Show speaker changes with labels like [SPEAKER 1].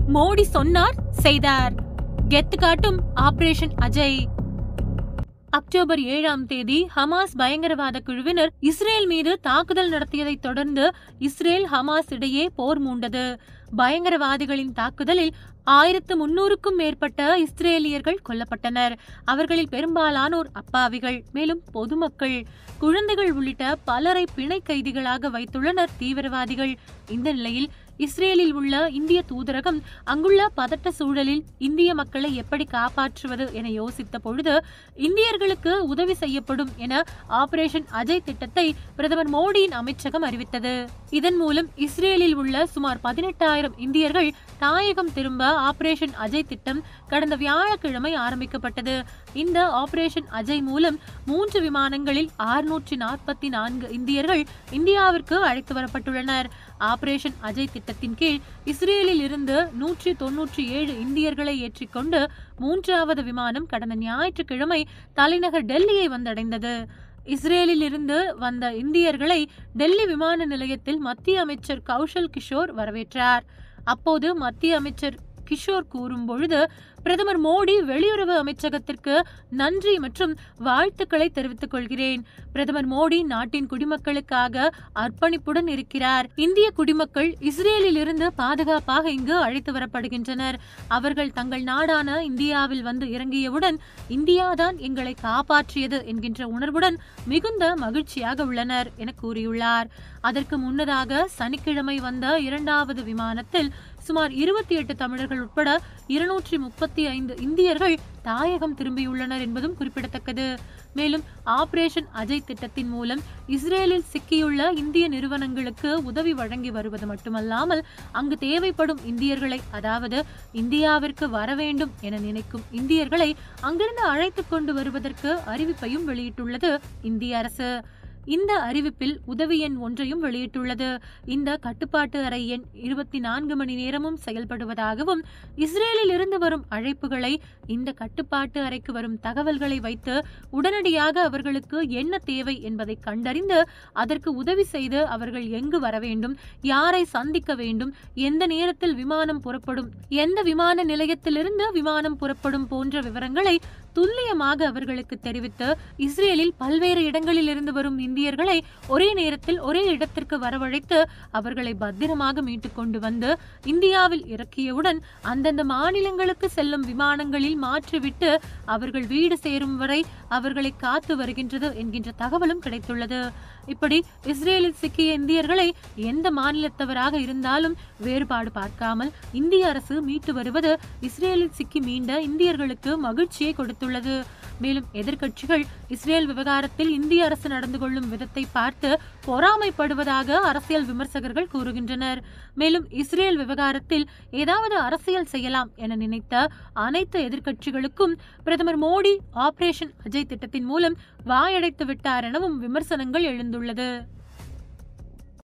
[SPEAKER 1] மோடி சொன்னார் செய்தார் கெத்து காட்டும் ஆபரேஷன் அஜய் அக்டோபர் ஏழாம் தேதி ஹமாஸ் பயங்கரவாத குழுவினர் இஸ்ரேல் மீது தாக்குதல் நடத்தியதைத் தொடர்ந்து இஸ்ரேல் ஹமாஸ் இடையே போர் மூண்டது பயங்கரவாதிகளின் தாக்குதலில் ஆயிரத்து முன்னூறுக்கும் மேற்பட்ட இஸ்ரேலியர்கள் கொல்லப்பட்டனர் அவர்களில் பெரும்பாலானோர் அப்பாவிகள் மேலும் பொதுமக்கள் குழந்தைகள் உள்ளிட்ட பலரை பிணை கைதிகளாக வைத்துள்ளனர் தீவிரவாதிகள் இந்த நிலையில் இஸ்ரேலில் உள்ள இந்திய தூதரகம் அங்குள்ள பதட்ட சூழலில் இந்திய மக்களை எப்படி காப்பாற்றுவது என யோசித்த பொழுது இந்தியர்களுக்கு உதவி செய்யப்படும் என ஆபரேஷன் அஜய் திட்டத்தை பிரதமர் மோடியின் அமைச்சகம் அறிவித்தது இதன் மூலம் இஸ்ரேலில் உள்ள சுமார் பதினெட்டாயிரம் இந்தியர்கள் தாயகம் திரும்ப ஆபரேஷன் அஜய் திட்டம் கடந்த வியாழக்கிழமை ஆரம்பிக்கப்பட்டது இந்த ஆபரேஷன் அஜய் மூலம் மூன்று விமானங்களில் ஆறுநூற்றி நாற்பத்தி நான்கு இந்தியர்கள் இந்தியாவிற்கு அழைத்து வரப்பட்டுள்ளனர் ஆபரேஷன் அஜய் திட்டத்தின் கீழ் இஸ்ரேலில் இருந்து நூற்றி தொன்னூற்றி ஏழு இந்தியர்களை ஏற்றிக்கொண்டு மூன்றாவது விமானம் கடந்த ஞாயிற்றுக்கிழமை தலைநகர் டெல்லியை வந்தடைந்தது இஸ்ரேலில் இருந்து வந்த இந்தியர்களை டெல்லி விமான நிலையத்தில் மத்திய அமைச்சர் கௌஷல் கிஷோர் வரவேற்றார் அப்போது மத்திய அமைச்சர் கிஷோர் கூறும் பொழுது பிரதமர் மோடி வெளியுறவு அமைச்சகத்திற்கு நன்றி மற்றும் வாழ்த்துக்களை தெரிவித்துக் கொள்கிறேன் பிரதமர் மோடி நாட்டின் குடிமக்களுக்காக அர்ப்பணிப்புடன் இருக்கிறார் இந்திய குடிமக்கள் இஸ்ரேலில் இருந்து பாதுகாப்பாக இங்கு அழைத்து வரப்படுகின்றனர் அவர்கள் தங்கள் நாடான இந்தியாவில் வந்து இறங்கியவுடன் இந்தியாதான் எங்களை காப்பாற்றியது என்கின்ற உணர்வுடன் மிகுந்த மகிழ்ச்சியாக உள்ளனர் என கூறியுள்ளார் அதற்கு முன்னதாக சனிக்கிழமை வந்த இரண்டாவது விமானத்தில் சுமார் இருபத்தி எட்டு தமிழர்கள் உட்பட இருநூற்றி முப்பத்தி ஐந்து இந்தியர்கள் தாயகம் திரும்பியுள்ளனர் என்பதும் குறிப்பிடத்தக்கது மேலும் ஆபரேஷன் அஜய் திட்டத்தின் மூலம் இஸ்ரேலில் சிக்கியுள்ள இந்திய நிறுவனங்களுக்கு உதவி வழங்கி வருவது மட்டுமல்லாமல் அங்கு தேவைப்படும் இந்தியர்களை அதாவது இந்தியாவிற்கு வர வேண்டும் என நினைக்கும் இந்தியர்களை அங்கிருந்து அழைத்து கொண்டு வருவதற்கு அறிவிப்பையும் வெளியிட்டுள்ளது இந்திய அரசு இந்த அறிவிப்பில் உதவி எண் ஒன்றையும் வெளியிட்டுள்ளது இந்த கட்டுப்பாட்டு அறை எண் இருபத்தி நான்கு மணி நேரமும் செயல்படுவதாகவும் இஸ்ரேலில் இருந்து வரும் அழைப்புகளை இந்த கட்டுப்பாட்டு அறைக்கு வரும் தகவல்களை வைத்து உடனடியாக அவர்களுக்கு என்ன தேவை என்பதை கண்டறிந்து அதற்கு உதவி செய்து அவர்கள் எங்கு வர வேண்டும் யாரை சந்திக்க வேண்டும் எந்த நேரத்தில் விமானம் புறப்படும் எந்த விமான நிலையத்திலிருந்து விமானம் புறப்படும் போன்ற விவரங்களை துல்லியமாக அவர்களுக்கு தெரிவித்து இஸ்ரேலில் பல்வேறு இடங்களில் இருந்து வரும் இந்தியர்களை ஒரே நேரத்தில் ஒரே இடத்திற்கு வரவழைத்து அவர்களை பத்திரமாக மீட்டு கொண்டு வந்து இந்தியாவில் இறக்கியவுடன் அந்தந்த மாநிலங்களுக்கு செல்லும் விமானங்களில் மாற்றிவிட்டு அவர்கள் வீடு சேரும் வரை அவர்களை காத்து வருகின்றது என்கின்ற தகவலும் கிடைத்துள்ளது இப்படி இஸ்ரேலில் சிக்கிய இந்தியர்களை எந்த மாநிலத்தவராக இருந்தாலும் வேறுபாடு பார்க்காமல் இந்திய அரசு மீட்டு வருவது இஸ்ரேலில் சிக்கி மீண்ட இந்தியர்களுக்கு மகிழ்ச்சியை கொடுத்துள்ளது மேலும் எதிர்க்கட்சிகள் இஸ்ரேல் விவகாரத்தில் இந்திய அரசு நடந்து கொள்ளும் விதத்தை பார்த்து பொறாமைப்படுவதாக அரசியல் விமர்சகர்கள் கூறுகின்றனர் மேலும் இஸ்ரேல் விவகாரத்தில் ஏதாவது அரசியல் செய்யலாம் என நினைத்த அனைத்து எதிர்க்கட்சிகளுக்கும் பிரதமர் மோடி ஆபரேஷன் அஜய் திட்டத்தின் மூலம் வாயடைத்து விட்டார் எனவும் விமர்சனங்கள் எழுந்துள்ளது